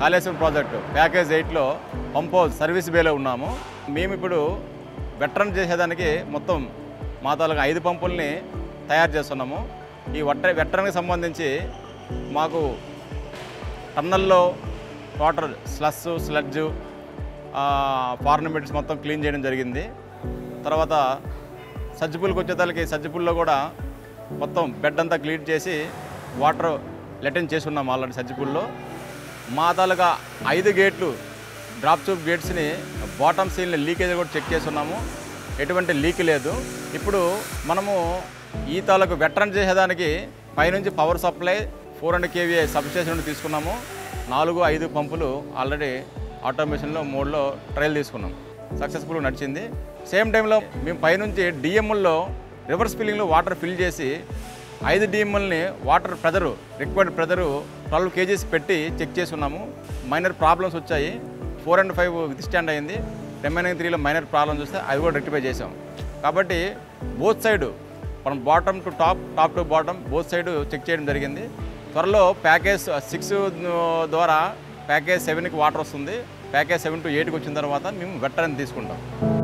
Kaleshwaram project package ఎయిట్లో pump house service బేలో ఉన్నాము మేము ఇప్పుడు వెటరన్ చేసేదానికి మొత్తం మా తాలూకా ఐదు పంపుల్ని తయారు చేస్తున్నాము ఈ వట్ట వెటరన్కి సంబంధించి మాకు టన్నల్లో వాటర్ స్లస్ స్లడ్జ్ ఫార్నమెంట్స్ మొత్తం క్లీన్ చేయడం జరిగింది తర్వాత సజ్జిపుల్కి వచ్చేదానికి సజ్జిపుల్లో కూడా మొత్తం బెడ్ అంతా క్లీన్ చేసి వాటర్ లెటెన్ చేసి ఉన్నాం ఆల్రెడీ సజ్జిపుల్లో మా తాలూకా ఐదు గేట్లు డ్రాప్ ట్యూబ్ గేట్స్ని బాటమ్ సీల్ని లీకేజ్ కూడా చెక్ చేసి ఉన్నాము ఎటువంటి లీక్ లేదు ఇప్పుడు మనము ఈ తాలూకు వెటరన్ చేసేదానికి పైనుంచి పవర్ సప్లై ఫోర్ హండ్రెడ్ కేవీఐ సబ్స్టేషన్ నుండి తీసుకున్నాము నాలుగు ఐదు పంపులు ఆల్రెడీ ఆటోమేషన్లో మోడ్లో ట్రయల్ తీసుకున్నాం సక్సెస్ఫుల్గా నడిచింది సేమ్ టైంలో మేము పైనుంచి డిఎంఎల్లో రివర్స్ ఫిల్లింగ్లో వాటర్ ఫిల్ చేసి ఐదు డిఎంఎల్ని water pressure required pressure twelve KGs పెట్టి చెక్ చేసి ఉన్నాము మైనర్ ప్రాబ్లమ్స్ వచ్చాయి four and five withstand అయింది రిమైనింగ్ త్రీలో మైనర్ ప్రాబ్లమ్స్ వస్తే అవి కూడా రెక్టిఫై చేసాం కాబట్టి బోత్ సైడ్ మనం bottom to top top to bottom both side check చేయడం జరిగింది త్వరలో ప్యాకేజ్ సిక్స్ ద్వారా ప్యాకేజ్ సెవెన్కి వాటర్ వస్తుంది ప్యాకేజ్ సెవెన్ టు ఎయిట్కి వచ్చిన తర్వాత మేము వెట్టరని తీసుకుంటాం